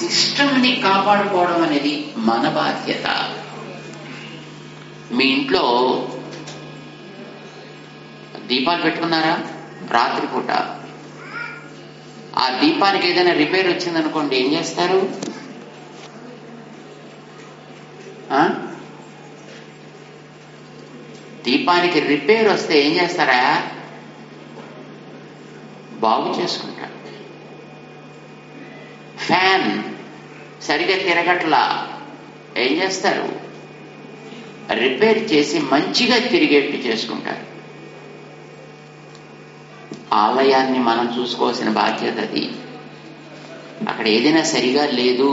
సిస్టమ్ని కాపాడుకోవడం అనేది మన బాధ్యత మీ ఇంట్లో దీపాలు పెట్టుకున్నారా రాత్రిపూట ఆ దీపానికి ఏదైనా రిపేర్ వచ్చిందనుకోండి ఏం చేస్తారు ఆ? దీపానికి రిపేర్ వస్తే ఏం చేస్తారా బాగు చేసుకుంటారు ఫ్యాన్ సరిగా తిరగట్లా ఏం చేస్తారు రిపేర్ చేసి మంచిగా తిరిగేట్టు చేసుకుంటారు ఆలయాన్ని మనం చూసుకోవాల్సిన బాధ్యత అది అక్కడ ఏదైనా సరిగా లేదు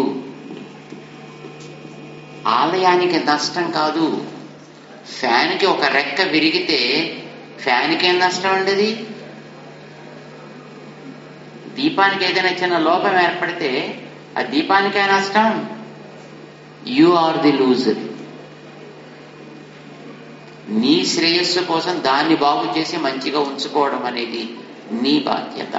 ఆలయానికి నష్టం కాదు ఫ్యాన్కి ఒక రెక్క విరిగితే ఫ్యాన్కి ఏం నష్టం ఉండేది దీపానికి ఏదైనా చిన్న లోపం ఏర్పడితే ఆ దీపానికే నష్టం యు ఆర్ ది లూజర్ నీ శ్రేయస్సు కోసం దాన్ని బాగు చేసి మంచిగా ఉంచుకోవడం అనేది నీ బాధ్యత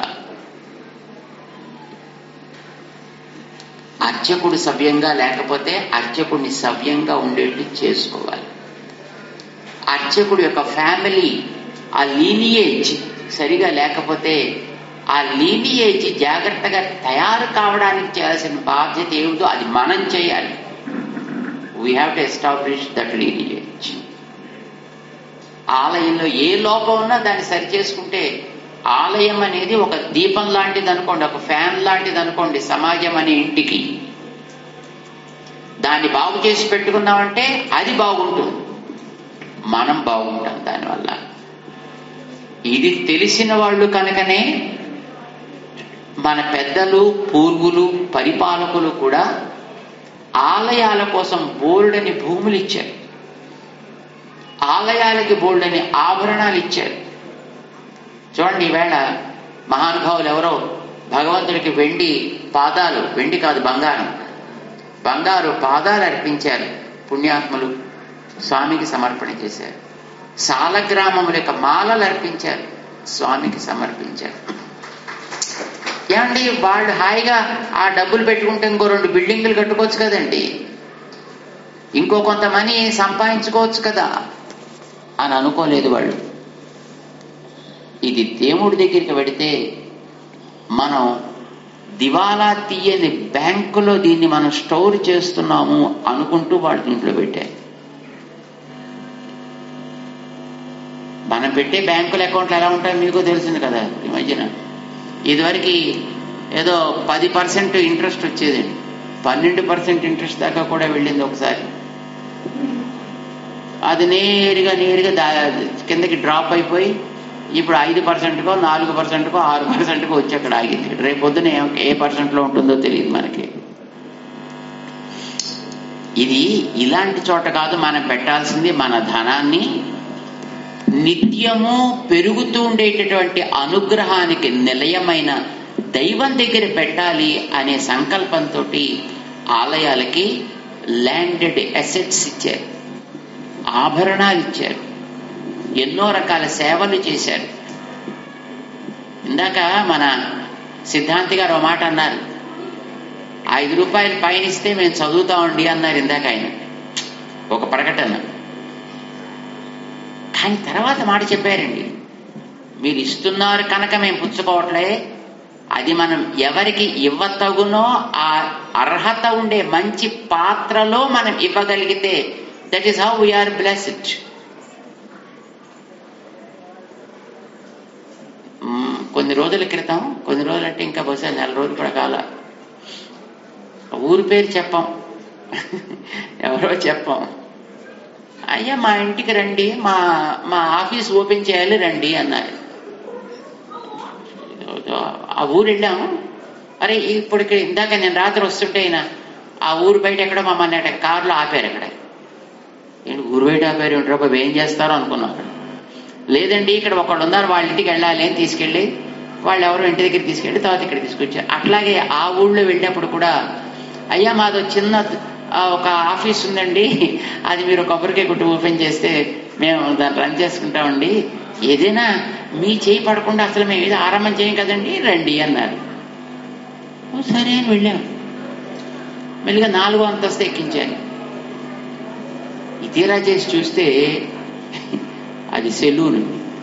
అర్చకుడు సవ్యంగా లేకపోతే అర్చకుడిని సవ్యంగా ఉండేట్టు చేసుకోవాలి అర్చకుడు యొక్క ఫ్యామిలీ ఆ లీనియేజ్ సరిగా లేకపోతే ఆ లీనియేజ్ జాగ్రత్తగా తయారు కావడానికి చేయాల్సిన బాధ్యత ఏమిటో అది మనం చేయాలి we have to establish that lineage ఆలయంలో ఏ లోపం ఉన్నా దాన్ని సరి చేసుకుంటే ఆలయం అనేది ఒక దీపం లాంటిది అనుకోండి ఒక ఫ్యాన్ లాంటిది అనుకోండి సమాజం అనే ఇంటికి దాన్ని బాగు చేసి పెట్టుకున్నామంటే అది బాగుంటుంది మనం బాగుంటాం దానివల్ల ఇది తెలిసిన వాళ్ళు కనుకనే మన పెద్దలు పూర్వులు పరిపాలకులు కూడా ఆలయాల కోసం బోల్డని భూములు ఇచ్చారు ఆలయాలకి బోల్డని ఆభరణాలు ఇచ్చారు చూడండి ఈవేళ మహానుభావులు ఎవరో భగవంతుడికి వెండి పాదాలు వెండి కాదు బంగారం బంగారు పాదాలు అర్పించారు పుణ్యాత్ములు స్వామికి సమర్పణ చేశారు సాలగ్రామముల యొక్క మాలలు అర్పించారు స్వామికి సమర్పించారు ఏమండి వాళ్ళు హాయిగా ఆ డబ్బులు పెట్టుకుంటే ఇంకో రెండు బిల్డింగులు కట్టుకోవచ్చు కదండి ఇంకో కొంత మనీ సంపాదించుకోవచ్చు కదా అని అనుకోలేదు వాళ్ళు ఇది దేవుడి దగ్గరికి వెడితే మనం దివాలా తీయని బ్యాంకులో దీన్ని మనం స్టోర్ చేస్తున్నాము అనుకుంటూ వాళ్ళ ఇంట్లో పెట్టారు మనం పెట్టే బ్యాంకుల అకౌంట్లు ఎలా ఉంటాయో మీకు తెలిసింది కదా ఈ మధ్యన ఇదివరకు ఏదో పది పర్సెంట్ ఇంట్రెస్ట్ వచ్చేదండి పన్నెండు పర్సెంట్ ఇంట్రెస్ట్ దాకా కూడా వెళ్ళింది ఒకసారి అది నేరుగా నేరుగా దా కిందకి డ్రాప్ అయిపోయి ఇప్పుడు ఐదు పర్సెంట్కో నాలుగు పర్సెంట్కో ఆరు పర్సెంట్కో వచ్చి అక్కడ ఆగింది రేపు పొద్దున ఏ- ఏ పర్సెంట్లో ఉంటుందో తెలియదు మనకి ఇది ఇలాంటి చోట కాదు మనం పెట్టాల్సింది మన ధనాన్ని నిత్యము పెరుగుతూ ఉండేటటువంటి అనుగ్రహానికి నిలయమైన దైవం దగ్గర పెట్టాలి అనే సంకల్పంతో ఆలయాలకి ల్యాండెడ్ అసెట్స్ ఇచ్చారు ఆభరణాలు ఇచ్చారు ఎన్నో రకాల సేవలు చేశారు ఇందాక మన సిద్ధాంతి గారు ఒక మాట అన్నారు ఐదు రూపాయలు పైన ఇస్తే మేము చదువుతామండి అన్నారు ఇందాక ఆయన ఒక ప్రకటన కానీ తర్వాత మాట చెప్పారండి మీరు ఇస్తున్నారు కనుక మేము పుచ్చుకోవట్లే అది మనం ఎవరికి ఇవ్వతగునో ఆ అర్హత ఉండే మంచి పాత్రలో మనం ఇవ్వగలిగితే that is how we are blessed కొన్ని రోజుల క్రితం కొన్ని రోజులు అంటే ఇంకా బహుశా నెల రోజులు కూడా కాల ఊరి పేరు చెప్పాం ఎవరో చెప్పాం అయ్యా మా ఇంటికి రండి మా మా ఆఫీస్ ఓపెన్ చేయాలి రండి అన్నారు ఆ ఊరు వెళ్ళాము అరే ఇప్పుడు ఇక్కడ ఇందాక నేను రాత్రి వస్తుంటే ఆయన ఆ ఊరు బయట ఎక్కడ మమ్మల్ని అక్కడ కారులో ఆపారు అక్కడ ఏంటి ఊరు బయట ఆపారు ఏంటి బాబు ఏం చేస్తారో అనుకున్నాం అక్కడ లేదండి ఇక్కడ ఒకళ్ళు ఉన్నారు వాళ్ళ ఇంటికి వెళ్ళాలి అని తీసుకెళ్ళి వాళ్ళు ఎవరో ఇంటి దగ్గర తీసుకెళ్ళి తర్వాత ఇక్కడ తీసుకొచ్చారు అట్లాగే ఆ ఊళ్ళో వెళ్ళినప్పుడు కూడా అయ్యా మాది ఒక చిన్న ఆ, ఒక ఆఫీస్ ఉందండి అది మీరు కొబ్బరికాయ కొట్టు ఓపెన్ చేస్తే మేము దాన్ని రన్ చేసుకుంటామండి ఏదైనా మీ చేయి పడకుండా అసలు మేము ఏదో ఆరంభం చేయం కదండి రండి అన్నారు "ఓ, సరే అని వెళ్ళాం మెల్లిగా నాలుగో అంతస్తు ఎక్కించారు ఈ తీరా చేసి చూస్తే అది సెలూన్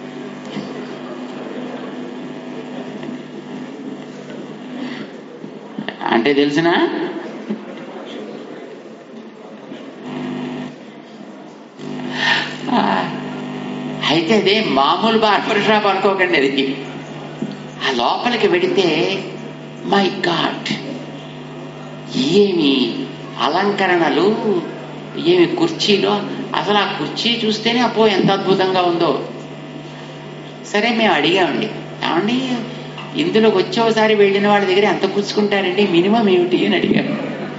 అంటే తెలిసిన అయితే అదే మామూలు బార్బర్ షాప్ అనుకోకండి అది ఆ లోపలికి వెడితే మై గాడ్ ఏమి అలంకరణలు ఏమి కుర్చీలో అసలు ఆ కుర్చీ చూస్తేనే అప్పో ఎంత అద్భుతంగా ఉందో సరే మేము అడిగామండి ఏమండి ఇందులోకి వచ్చి ఒకసారి వెళ్ళిన వాళ్ళ దగ్గర ఎంత కూర్చుకుంటారండి మినిమం ఏమిటి అని అడిగాను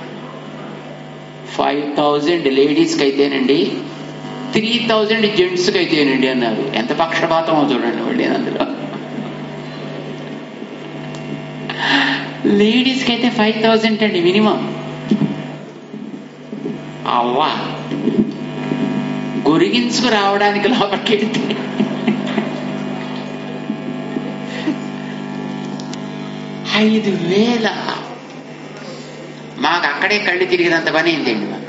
ఫైవ్ థౌజండ్ లేడీస్కి అయితేనండి త్రీ థౌజండ్ జెంట్స్కి అయితేనండి అన్నారు ఎంత పక్షపాతమో చూడండి వాళ్ళు అందులో లేడీస్కి అయితే ఫైవ్ థౌజండ్ అండి మినిమం అవ్వా గొరిగించుకు రావడానికి లోపలికి వెళ్తే ఐదు వేల మాకు అక్కడే కళ్ళు తిరిగినంత పని అయిందండి మాకు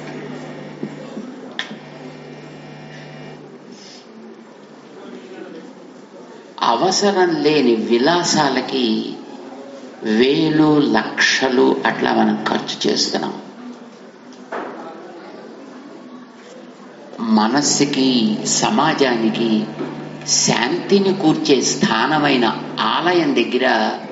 అవసరం లేని విలాసాలకి వేలు లక్షలు అట్లా మనం ఖర్చు చేస్తున్నాం మనస్సుకి సమాజానికి శాంతిని కూర్చే స్థానమైన ఆలయం దగ్గర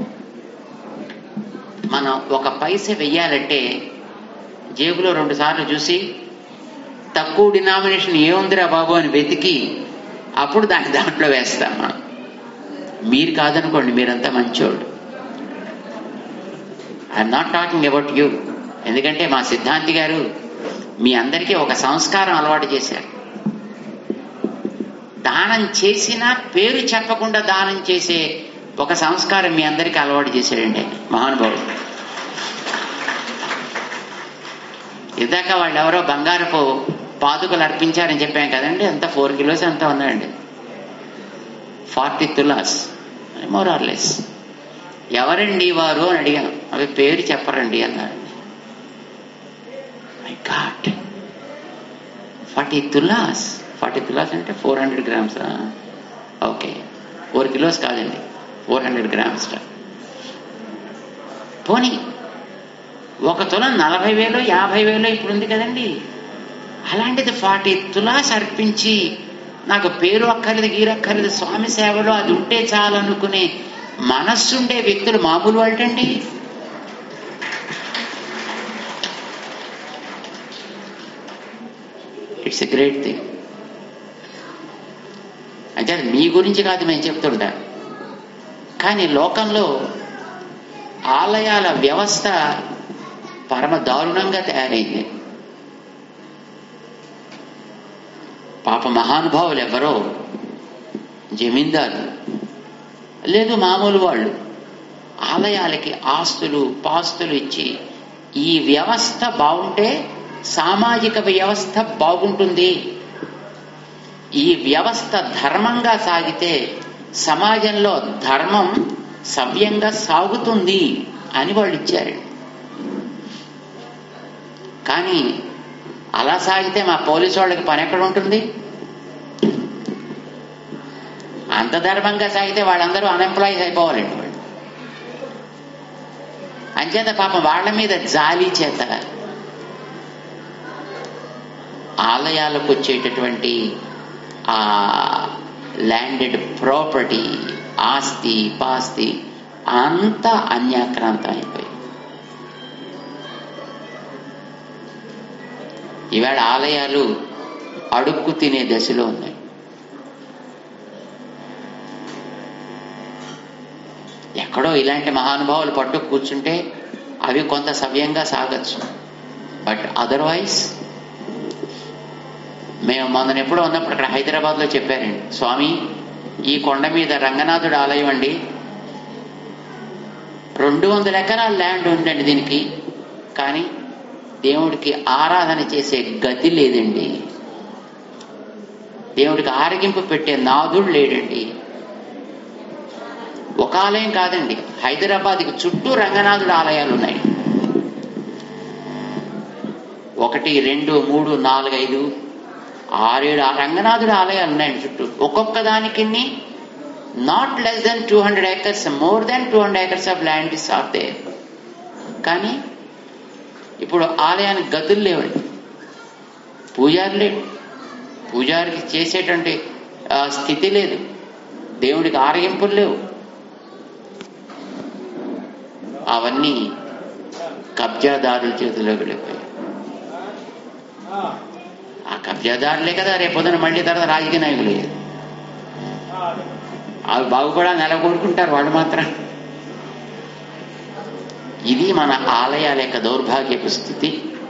మనం ఒక పైస వెయ్యాలంటే జేబులో రెండు సార్లు చూసి తక్కువ డినామినేషన్ ఏముందిరా బాబు అని వెతికి అప్పుడు దాన్ని దాంట్లో వేస్తాం మనం మీరు కాదనుకోండి మీరంతా మంచోళ్ళు I'm not talking about you ఎందుకంటే మా సిద్ధాంతి గారు మీ అందరికీ ఒక సంస్కారం అలవాటు చేశారు దానం చేసినా పేరు చెప్పకుండా దానం చేసే ఒక సంస్కారం మీ అందరికీ అలవాటు చేశాడండి మహానుభావుడు ఇందాక వాళ్ళు ఎవరో బంగారపు పాదుకలు అర్పించారని చెప్పాం కదండి అంత ఫోర్ కిలోస్ అంతా ఉన్నాయండి forty tolas more or less ఎవరండి వారు అని అడిగాను అవి పేరు చెప్పరండి అన్నాడు my God forty tolas forty tolas అంటే four hundred grams okay four kilos కాదండి ఫోర్ హండ్రెడ్ గ్రామ్స్ పోనీ ఒక తులం నలభై వేలు యాభై వేలు ఇప్పుడు ఉంది కదండి అలాంటిది ఫార్టీ తులాస్ అర్పించి నాకు పేరు అక్కర్లేదు గీరక్కర్లేదు స్వామి సేవలో అది ఉంటే చాలు అనుకునే మనస్సుండే వ్యక్తులు మామూలు వాళ్ళండి ఇట్స్ ఎ గ్రేట్ థింగ్ అంటే అది మీ గురించి కాదు మేము చెప్తుంటా కానీ లోకంలో ఆలయాల వ్యవస్థ పరమ దారుణంగా తయారైంది పాప మహానుభావులు ఎవరో జమీందారు లేదు మామూలు వాళ్ళు ఆలయాలకి ఆస్తులు పాస్తులు ఇచ్చి ఈ వ్యవస్థ బాగుంటే సామాజిక వ్యవస్థ బాగుంటుంది ఈ వ్యవస్థ ధర్మంగా సాగితే సమాజంలో ధర్మం సవ్యంగా సాగుతుంది అని వాళ్ళు ఇచ్చారు కానీ అలా సాగితే మా పోలీసు వాళ్ళకి పని ఎక్కడ ఉంటుంది అంత ధర్మంగా సాగితే వాళ్ళందరూ అన్ఎంప్లాయీస్ అయిపోవాలండి వాళ్ళు అంచేత పాపం వాళ్ళ మీద జాలి చేత ఆలయాలకు వచ్చేటటువంటి ఆ ల్యాండెడ్ ప్రాపర్టీ ఆస్తి పాస్తి అంతా అన్యాక్రాంతం అయిపోయి ఈవేళ ఆలయాలు అడుక్కు తినే దశలో ఉన్నాయి ఎక్కడో ఇలాంటి మహానుభావులు పట్టు కూర్చుంటే అవి కొంత సవ్యంగా సాగచ్చు బట్ అదర్వైజ్ మేము మొన్న ఎప్పుడో ఉన్నప్పుడు అక్కడ హైదరాబాద్లో చెప్పారండి స్వామి ఈ కొండ మీద రంగనాథుడు ఆలయం అండి రెండు వందల ఎకరాల ల్యాండ్ ఉందండి దీనికి కానీ దేవుడికి ఆరాధన చేసే గతి లేదండి దేవుడికి ఆరగింపు పెట్టే నాదుడు లేడండి ఒక ఆలయం కాదండి హైదరాబాద్కి చుట్టూ రంగనాథుడు ఆలయాలు ఉన్నాయి ఒకటి రెండు మూడు నాలుగు ఐదు ఆరేడు ఆ రంగనాథుడు ఆలయాలు ఉన్నాయండి చుట్టూ ఒక్కొక్క దానికి not less than two hundred acres more than two hundred acres of land is of they కానీ ఇప్పుడు ఆలయానికి గదులు లేవండి పూజారి లేడు పూజారికి చేసేటువంటి ఆ, స్థితి లేదు దేవుడికి ఆరగింపులు లేవు అవన్నీ కబ్జాదారుల చేతిలో వెళ్ళిపోయాయి ఆ కబ్జాదారులే కదా రేపొద్దున మళ్ళీ తర్వాత రాజకీయ నాయకులు అయ్యేది. అవి బాగుపడా నెల కోరుకుంటారు వాళ్ళు మాత్రం ఇది మన ఆలయాల యొక్క దౌర్భాగ్యపు స్థితి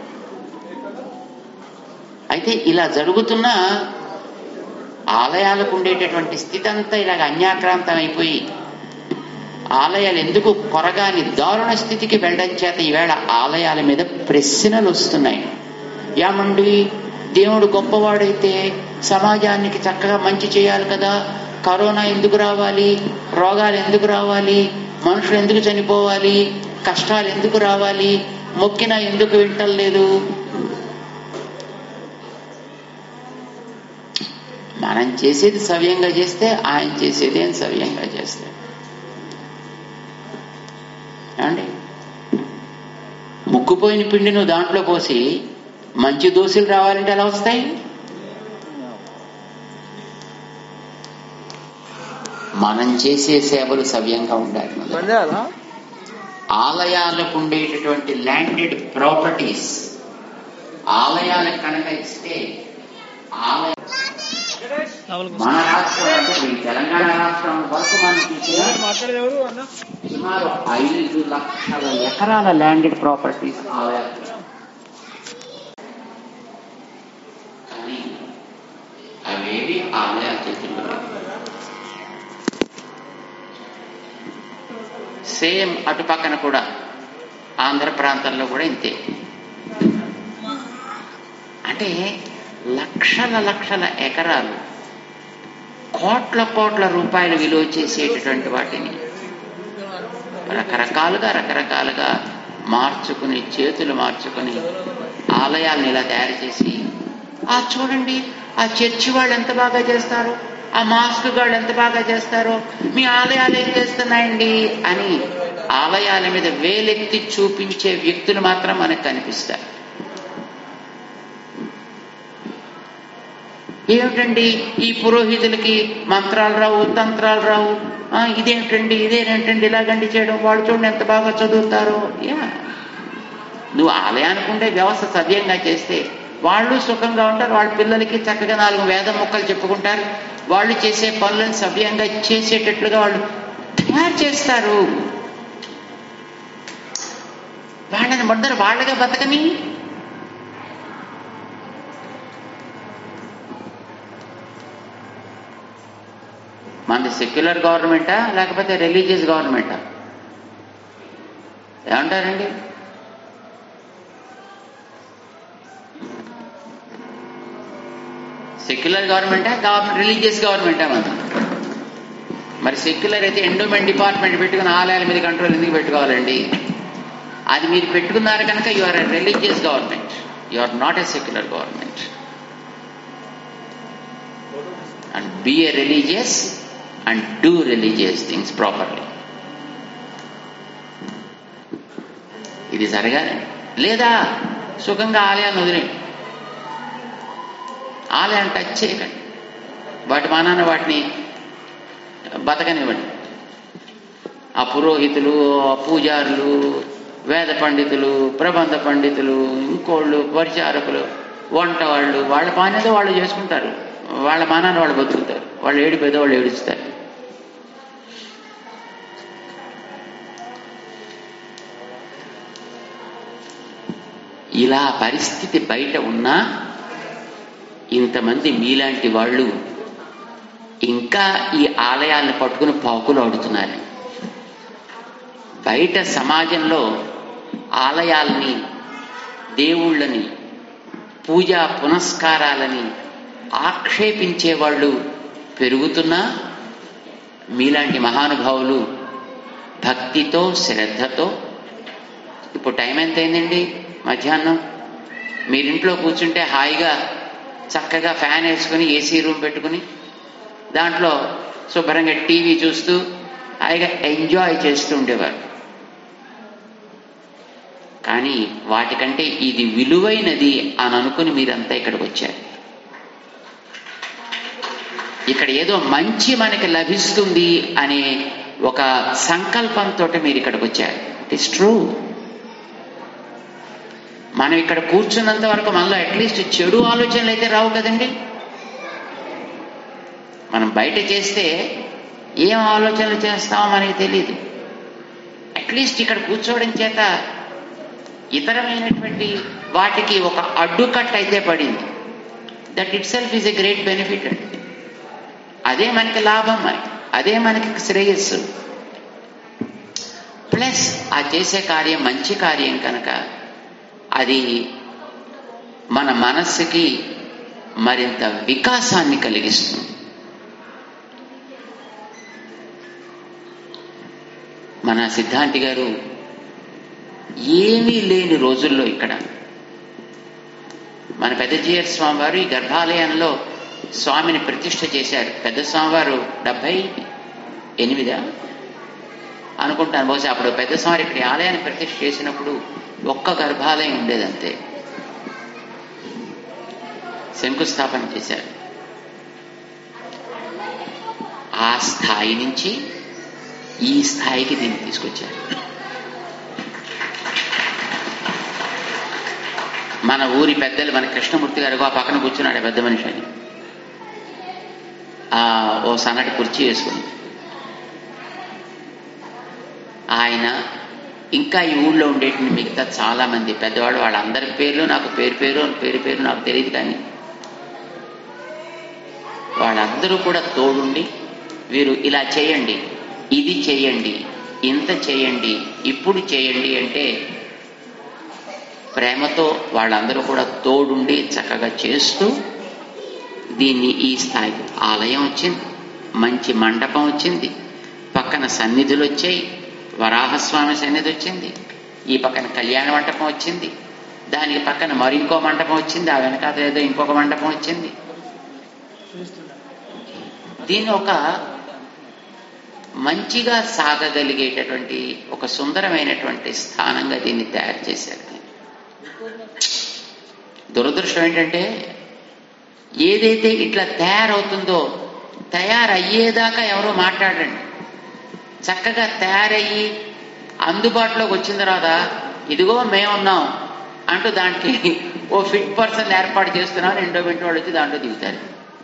అయితే ఇలా జరుగుతున్న ఆలయాలకు ఉండేటటువంటి స్థితి అంతా ఇలాగ అన్యాక్రాంతం అయిపోయి ఆలయాలు ఎందుకు కొరగాని దారుణ స్థితికి వెళ్ళడం చేత ఈవేళ ఆలయాల మీద ప్రశ్నలు వస్తున్నాయి ఏమండి దేవుడు గొప్పవాడైతే సమాజానికి చక్కగా మంచి చేయాలి కదా కరోనా ఎందుకు రావాలి రోగాలు ఎందుకు రావాలి మనుషులు ఎందుకు చనిపోవాలి కష్టాలు ఎందుకు రావాలి మొక్కినా ఎందుకు వింటలేదు మనం చేసేది సవ్యంగా చేస్తే ఆయన చేసేది ఏం సవ్యంగా చేస్తే ఏమండి ముక్కుపోయిన పిండి నువ్వు దాంట్లో పోసి మంచి దోశలు రావాలంటే ఎలా వస్తాయి మనం చేసే సేవలు సవ్యంగా ఉండాలి మొదట. బంద్ చేయాలా ఆలయాలకు ఉండేటటువంటి ల్యాండెడ్ ప్రాపర్టీస్ ఆలయాలకు కనుక ఇస్తే ఆలయ మన రాష్ట్రం అంటే ఈ తెలంగాణ రాష్ట్రం వరకు మనం చూసినా మాట్లాడేది ఎవరు అన్న సుమారు ఐదు లక్షల ఎకరాల ల్యాండెడ్ ప్రాపర్టీస్ ఆలయాలు కానీ అవేవి ఆలయాల చేతుల్లో లేవు. సేమ్ అటు పక్కన కూడా ఆంధ్ర ప్రాంతంలో కూడా ఇంతే అంటే లక్షల లక్షల ఎకరాలు కోట్ల కోట్ల రూపాయలు విలువ చేసేటటువంటి వాటిని రకరకాలుగా రకరకాలుగా మార్చుకుని చేతులు మార్చుకుని ఆలయాలను ఇలా తయారు చేసి ఆ చూడండి ఆ చర్చి వాళ్ళు ఎంత బాగా చేస్తారు ఆ మాస్క్ వాళ్ళు ఎంత బాగా చేస్తారో మీ ఆలయాలు ఏం చేస్తున్నాయండి అని ఆలయాల మీద వేలెత్తి చూపించే వ్యక్తులు మాత్రం మనకు కనిపిస్తారు ఏమిటండి ఈ పురోహితులకి మంత్రాలు రావు తంత్రాలు రావు ఆ, ఇదేమిటండి ఇదేనేంటండి ఇలాగండి చేయడం వాళ్ళు చూడండి ఎంత బాగా చదువుతారో యా నువ్వు ఆలయానికి ఉండే వ్యవస్థ సవ్యంగా చేస్తే వాళ్ళు సుఖంగా ఉంటారు వాళ్ళ పిల్లలకి చక్కగా నాలుగు వేద మొక్కలు చెప్పుకుంటారు వాళ్ళు చేసే పనులను సవ్యంగా చేసేటట్లుగా వాళ్ళు తయారు చేస్తారు వాళ్ళని మొదలు వాళ్ళగా బతకని మనది సెక్యులర్ గవర్నమెంటా లేకపోతే రిలీజియస్ గవర్నమెంటా ఏమంటారండి సెక్యులర్ గవర్నమెంటా గవర్నమెంట్ రిలీజియస్ గవర్నమెంటా మనం మరి సెక్యులర్ అయితే ఎండోమెంట్ డిపార్ట్మెంట్ పెట్టుకుని ఆలయాల మీద కంట్రోల్ ఎందుకు పెట్టుకోవాలండి అది మీరు పెట్టుకున్నారు కనుక you are a religious government you are not a secular government and be a religious and do religious things properly ఇది జరగాలండి లేదా సుఖంగా ఆలయాన్ని వదిలేయండి ఆలయాన్ని టచ్ చేయకండి వాటి మానాన వాటిని బతకనివ్వండి ఆ పురోహితులు ఆ పూజారులు వేద పండితులు ప్రబంధ పండితులు ఇంకోళ్ళు పరిచారకులు వంట వాళ్ళు వాళ్ళ పని ఏదో వాళ్ళు చేసుకుంటారు వాళ్ళ మానాన్ని వాళ్ళు బతుకుతారు వాళ్ళు ఏడిపోయేదో వాళ్ళు ఏడుస్తారు ఇలా పరిస్థితి బయట ఉన్నా ఇంతమంది మీలాంటి వాళ్ళు ఇంకా ఈ ఆలయాలను పట్టుకుని పాకులు ఆడుతున్నారు బయట సమాజంలో ఆలయాల్ని దేవుళ్ళని పూజా పునస్కారాలని ఆక్షేపించే వాళ్ళు పెరుగుతున్నా మీలాంటి మహానుభావులు భక్తితో శ్రద్ధతో ఇప్పుడు టైం ఎంత అయిందండి మధ్యాహ్నం మీరింట్లో కూర్చుంటే హాయిగా చక్కగా ఫ్యాన్ వేసుకుని ఏసీ రూమ్ పెట్టుకుని దాంట్లో శుభ్రంగా టీవీ చూస్తూ హాయిగా ఎంజాయ్ చేస్తూ ఉండేవారు కానీ వాటికంటే ఇది విలువైనది అని అనుకుని మీరంతా ఇక్కడికి వచ్చారు ఇక్కడ ఏదో మంచి మనకి లభిస్తుంది అనే ఒక సంకల్పంతో మీరు ఇక్కడికి వచ్చారు ఇట్ ఇస్ ట్రూ మనం ఇక్కడ కూర్చున్నంత వరకు మనలో అట్లీస్ట్ చెడు ఆలోచనలు అయితే రావు కదండి మనం బయట చేస్తే ఏం ఆలోచనలు చేస్తామో మనకి తెలియదు అట్లీస్ట్ ఇక్కడ కూర్చోవడం చేత ఇతరమైనటువంటి వాటికి ఒక అడ్డుకట్ట అయితే పడింది that itself is a great benefit అండి అదే మనకి లాభం మనకి అదే మనకి శ్రేయస్సు ప్లస్ ఆ చేసే కార్యం మంచి కార్యం కనుక అది మన మనస్సుకి మరింత వికాసాన్ని కలిగిస్తుంది మన సిద్ధాంతి గారు ఏమీ లేని రోజుల్లో ఇక్కడ మన పెద్ద జీయర్ స్వామి వారు ఈ గర్భాలయంలో స్వామిని ప్రతిష్ఠ చేశారు పెద్ద స్వామివారు డెబ్బై ఎనిమిదా అనుకుంటాను బహుశా అప్పుడు పెద్ద స్వామి ఇక్కడ ఈ ఆలయాన్ని ప్రతిష్ఠ చేసినప్పుడు ఒక్క గర్భాలయం ఉండేదంతే శంకుస్థాపన చేశారు ఆ స్థాయి నుంచి ఈ స్థాయికి దీన్ని తీసుకొచ్చారు మన ఊరి పెద్దలు మన కృష్ణమూర్తి గారు ఆ పక్కన కూర్చున్నాడు ఆ పెద్ద మనిషి అని ఆ ఓ సన్నటి కుర్చీ వేసుకుని ఆయన ఇంకా ఈ ఊళ్ళో ఉండేటువంటి మిగతా చాలా మంది పెద్దవాళ్ళు వాళ్ళందరి పేర్లు నాకు పేరు పేరు పేరు పేరు నాకు తెలియదు కానీ వాళ్ళందరూ కూడా తోడుండి వీరు ఇలా చేయండి ఇది చేయండి ఇంత చేయండి ఇప్పుడు చేయండి అంటే ప్రేమతో వాళ్ళందరూ కూడా తోడుండి చక్కగా చేస్తూ దీన్ని ఈ స్థాయికి ఆలయం వచ్చింది మంచి మండపం వచ్చింది పక్కన సన్నిధులు వచ్చాయి వరాహస్వామి సన్నిధి వచ్చింది ఈ పక్కన కళ్యాణ మండపం వచ్చింది దానికి పక్కన మరి ఇంకో మండపం వచ్చింది ఆ వెనకాల ఏదో ఇంకొక మండపం వచ్చింది దీన్ని ఒక మంచిగా సాగగలిగేటటువంటి ఒక సుందరమైనటువంటి స్థానంగా దీన్ని తయారు చేశారు దురదృష్టం ఏంటంటే ఏదైతే ఇట్లా తయారవుతుందో తయారయ్యేదాకా ఎవరో మాట్లాడండి చక్కగా తయారయ్యి అందుబాటులోకి వచ్చిన తర్వాత ఇదిగో మేమున్నాం అంటూ దానికి ఓ ఫిట్ పర్సన్ ఏర్పాటు చేస్తున్నాం ఎండోమెంట్ వాళ్ళు వచ్చి దాంట్లో దిగుతారు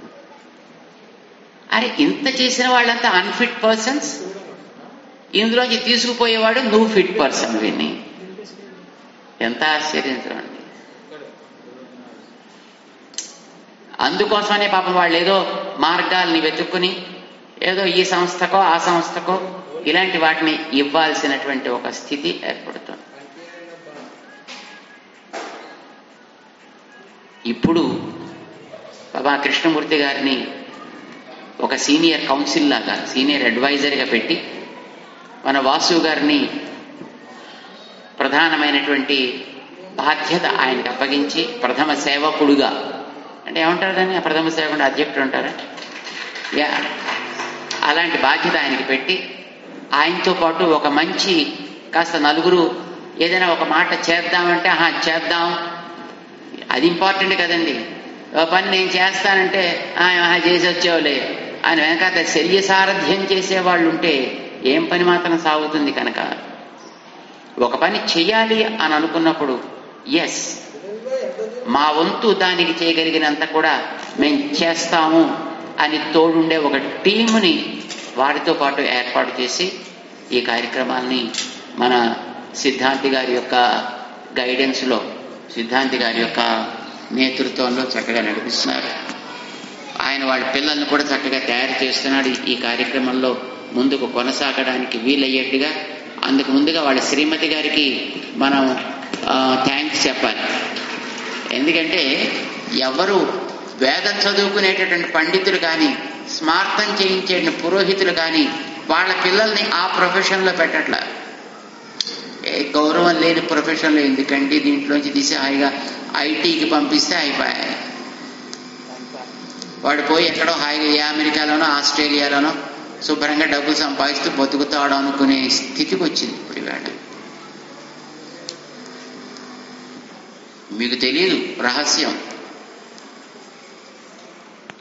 అరే ఇంత చేసిన వాళ్ళంతా అన్ఫిట్ పర్సన్స్ ఇందులోంచి తీసుకుపోయేవాడు నువ్వు ఫిట్ పర్సన్ విని ఎంత ఆశ్చర్యించడం అండి అందుకోసమనే పాపం వాళ్ళు ఏదో మార్గాల్ని వెతుక్కుని ఏదో ఈ సంస్థకో ఆ సంస్థకో ఇలాంటి వాటిని ఇవ్వాల్సినటువంటి ఒక స్థితి ఏర్పడుతుంది ఇప్పుడు బాబా కృష్ణమూర్తి గారిని ఒక సీనియర్ కౌన్సిల్ లాగా సీనియర్ అడ్వైజర్గా పెట్టి మన వాసు గారిని ప్రధానమైనటువంటి బాధ్యత ఆయనకు అప్పగించి ప్రథమ సేవకుడుగా అంటే ఏమంటారు దాన్ని ఆ ప్రథమ సేవకుడు అధ్యక్షుడు అంటారా యా అలాంటి బాధ్యత ఆయనకి పెట్టి ఆయనతో పాటు ఒక మంచి కాస్త నలుగురు ఏదైనా ఒక మాట చేద్దామంటే ఆహా చేద్దాం అది ఇంపార్టెంట్ కదండి ఓ పని నేను చేస్తానంటే ఆహా చేసి వచ్చేవాళ్ళే ఆయన వెనకాల శల్య సారథ్యం చేసేవాళ్ళు ఉంటే ఏం పని మాత్రం సాగుతుంది కనుక ఒక పని చెయ్యాలి అని అనుకున్నప్పుడు ఎస్ మా వంతు దానికి చేయగలిగినంత కూడా మేము చేస్తాము అని తోడుండే ఒక టీముని వారితో పాటు ఏర్పాటు చేసి ఈ కార్యక్రమాల్ని మన సిద్ధాంతి గారి యొక్క గైడెన్స్లో సిద్ధాంతి గారి యొక్క నేతృత్వంలో చక్కగా నడిపిస్తున్నారు ఆయన వాళ్ళ పిల్లల్ని కూడా చక్కగా తయారు చేస్తున్నాడు ఈ కార్యక్రమంలో ముందుకు కొనసాగడానికి వీలయ్యేట్టుగా అందుకు ముందుగా వాళ్ళ శ్రీమతి గారికి మనం థ్యాంక్స్ చెప్పాలి ఎందుకంటే ఎవరు వేదం చదువుకునేటటువంటి పండితులు కానీ స్మార్థం చేయించే పురోహితులు కానీ వాళ్ళ పిల్లల్ని ఆ ప్రొఫెషన్లో పెట్టట్ల ఏ గౌరవం లేని ప్రొఫెషన్లో ఎందుకంటే దీంట్లోంచి తీసి హాయిగా ఐటీకి పంపిస్తే అయిపోయాయి వాడు పోయి ఎక్కడో హాయిగా ఏ అమెరికాలోనో ఆస్ట్రేలియాలోనో శుభ్రంగా డబ్బులు సంపాదిస్తూ బతుకుతాడు అనుకునే స్థితికి వచ్చింది ఇప్పుడు ఇవాళ మీకు తెలియదు రహస్యం